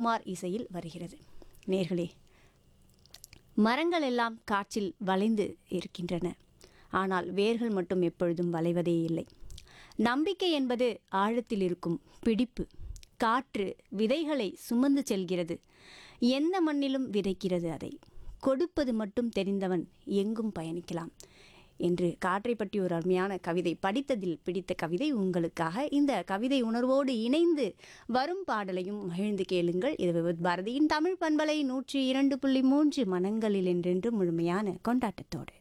குமார் இசையில் வருகிறது நேர்களே மரங்கள் எல்லாம் காற்றில் வளைந்து இருக்கின்றன ஆனால் வேர்கள் மட்டும் எப்பொழுதும் வளைவதே இல்லை நம்பிக்கை என்பது ஆழத்தில் இருக்கும் பிடிப்பு காற்று விதைகளை சுமந்து செல்கிறது எந்த மண்ணிலும் விதைக்கிறது அதை கொடுப்பது மட்டும் தெரிந்தவன் எங்கும் பயணிக்கலாம் என்று காற்றை பற்றி ஒரு அருமையான கவிதை படித்ததில் பிடித்த கவிதை உங்களுக்காக இந்த கவிதை உணர்வோடு இணைந்து வரும் பாடலையும் மகிழ்ந்து கேளுங்கள் இது விவித் பாரதியின் தமிழ் பண்பலை நூற்றி இரண்டு புள்ளி மூன்று மனங்களில் என்றென்று முழுமையான கொண்டாட்டத்தோடு